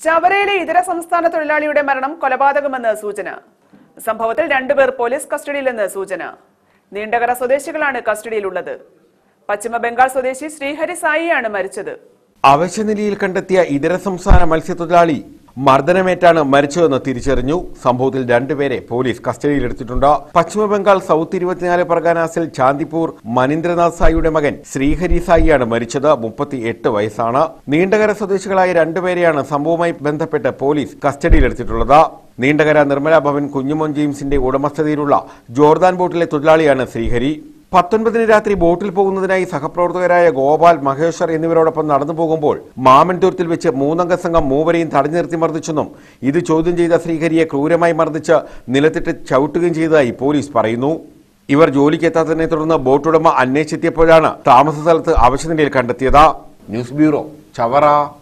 ചവറയിലെ ഇതര സംസ്ഥാന തൊഴിലാളിയുടെ മരണം കൊലപാതകമെന്ന് സൂചന സംഭവത്തിൽ രണ്ടുപേർ പോലീസ് കസ്റ്റഡിയിലെന്ന് സൂചന നീണ്ടകര സ്വദേശികളാണ് കസ്റ്റഡിയിലുള്ളത് പശ്ചിമ ബംഗാൾ സ്വദേശി ശ്രീഹരി സായിയാണ് മരിച്ചത് അവശനിലയിൽ കണ്ടെത്തിയ ഇതര സംസ്ഥാന മത്സ്യത്തൊഴിലാളി മർദ്ദനമേറ്റാണ് മരിച്ചതെന്ന് തിരിച്ചറിഞ്ഞു സംഭവത്തിൽ രണ്ടുപേരെ പോലീസ് കസ്റ്റഡിയിലെടുത്തിട്ടുണ്ട് പശ്ചിമബംഗാൾ സൗത്ത് ഇരുപത്തിനാല് പർഗാനാസിൽ ചാന്ദിപ്പൂർ മനീന്ദ്രനാഥ് സായിയുടെ മകൻ ശ്രീഹരി സായിയാണ് മരിച്ചത് മുപ്പത്തി എട്ട് വയസ്സാണ് നീണ്ടകര സ്വദേശികളായ രണ്ടുപേരെയാണ് സംഭവവുമായി ബന്ധപ്പെട്ട് പോലീസ് കസ്റ്റഡിയിലെടുത്തിട്ടുള്ളത് നീണ്ടകര നിർമ്മല ഭവൻ കുഞ്ഞുമോൻ ജെയിംസിന്റെ ഉടമസ്ഥതയിലുള്ള ജോർദാൻ ബോട്ടിലെ തൊഴിലാളിയാണ് ശ്രീഹരി പത്തൊൻപതിന് രാത്രി ബോട്ടിൽ പോകുന്നതിനായി സഹപ്രവർത്തകരായ ഗോപാൽ മഹേശ്വർ എന്നിവരോടൊപ്പം നടന്നു പോകുമ്പോൾ മാമൻതുരത്തിൽ വെച്ച് മൂന്നംഗ സംഘം മൂവരെയും തടഞ്ഞു നിർത്തി മർദ്ദിച്ചെന്നും ഇത് ചോദ്യം ചെയ്ത ശ്രീഹരിയെ ക്രൂരമായി മർദ്ദിച്ച് നിലത്തിട്ട് ചവിട്ടുകയും ചെയ്തതായി പോലീസ് പറയുന്നു ഇവർ ജോലിക്കെത്താത്തതിനെ തുടർന്ന് ബോട്ടുടമ അന്വേഷിച്ചെത്തിയപ്പോഴാണ് താമസ സ്ഥലത്ത് അവശനിലയിൽ കണ്ടെത്തിയത് ന്യൂസ് ബ്യൂറോ ചവറ